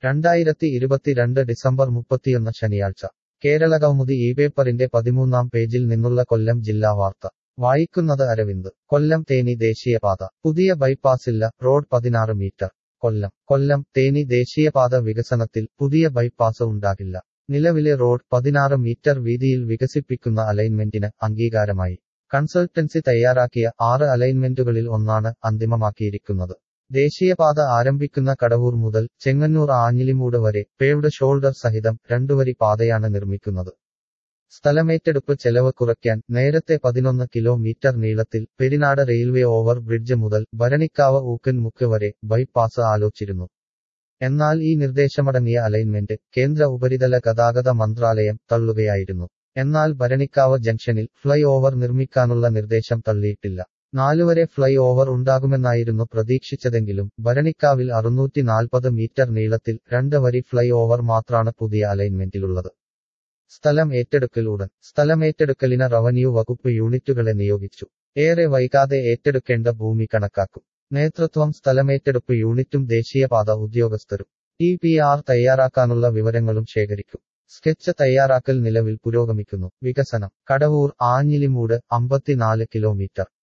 രണ്ടായിരത്തി ഇരുപത്തിരണ്ട് ഡിസംബർ മുപ്പത്തിയൊന്ന് ശനിയാഴ്ച കേരളകൗമുദി ഈ പേപ്പറിന്റെ പതിമൂന്നാം പേജിൽ നിന്നുള്ള കൊല്ലം ജില്ലാ വാർത്ത വായിക്കുന്നത് അരവിന്ദ് കൊല്ലം തേനി ദേശീയപാത പുതിയ ബൈപ്പാസില്ല റോഡ് പതിനാറ് മീറ്റർ കൊല്ലം കൊല്ലം തേനി ദേശീയപാത വികസനത്തിൽ പുതിയ ബൈപ്പാസ് ഉണ്ടാകില്ല നിലവിലെ റോഡ് പതിനാറ് മീറ്റർ വീതിയിൽ വികസിപ്പിക്കുന്ന അലൈൻമെന്റിന് അംഗീകാരമായി കൺസൾട്ടൻസി തയ്യാറാക്കിയ ആറ് അലൈൻമെന്റുകളിൽ ഒന്നാണ് അന്തിമമാക്കിയിരിക്കുന്നത് ദേശീയപാത ആരംഭിക്കുന്ന കടവൂർ മുതൽ ചെങ്ങന്നൂർ ആഞ്ഞിലിമൂട് വരെ പേവ്ഡ് ഷോൾഡർ സഹിതം രണ്ടുവരി പാതയാണ് നിർമ്മിക്കുന്നത് സ്ഥലമേറ്റെടുപ്പ് ചെലവ് കുറയ്ക്കാൻ നേരത്തെ പതിനൊന്ന് കിലോമീറ്റർ നീളത്തിൽ പെരിനാട് റെയിൽവേ ഓവർ ബ്രിഡ്ജ് മുതൽ ഭരണിക്കാവ് ഊക്കൻമുക്ക് വരെ ബൈപ്പാസ് ആലോചിച്ചിരുന്നു എന്നാൽ ഈ നിർദ്ദേശമടങ്ങിയ അലൈൻമെന്റ് കേന്ദ്ര ഉപരിതല ഗതാഗത മന്ത്രാലയം തള്ളുകയായിരുന്നു എന്നാൽ ഭരണിക്കാവ് ജംഗ്ഷനിൽ ഫ്ലൈ ഓവർ നിർമ്മിക്കാനുള്ള നിർദ്ദേശം തള്ളിയിട്ടില്ല നാലുവരെ ഫ്ലൈ ഓവർ ഉണ്ടാകുമെന്നായിരുന്നു പ്രതീക്ഷിച്ചതെങ്കിലും ഭരണിക്കാവിൽ അറുന്നൂറ്റി നാൽപ്പത് മീറ്റർ നീളത്തിൽ രണ്ട് വരി ഫ്ലൈ ഓവർ മാത്രാണ് പുതിയ അലൈൻമെന്റിലുള്ളത് സ്ഥലം ഏറ്റെടുക്കൽ ഉടൻ സ്ഥലമേറ്റെടുക്കലിന് റവന്യൂ വകുപ്പ് യൂണിറ്റുകളെ നിയോഗിച്ചു ഏറെ വൈകാതെ ഏറ്റെടുക്കേണ്ട ഭൂമി കണക്കാക്കും നേതൃത്വം സ്ഥലമേറ്റെടുപ്പ് യൂണിറ്റും ദേശീയപാത ഉദ്യോഗസ്ഥരും ടി പി ആർ തയ്യാറാക്കാനുള്ള വിവരങ്ങളും ശേഖരിക്കും സ്കെച്ച് തയ്യാറാക്കൽ നിലവിൽ പുരോഗമിക്കുന്നു വികസനം കടവൂർ ആഞ്ഞിലിമൂട് അമ്പത്തിനാല് കിലോമീറ്റർ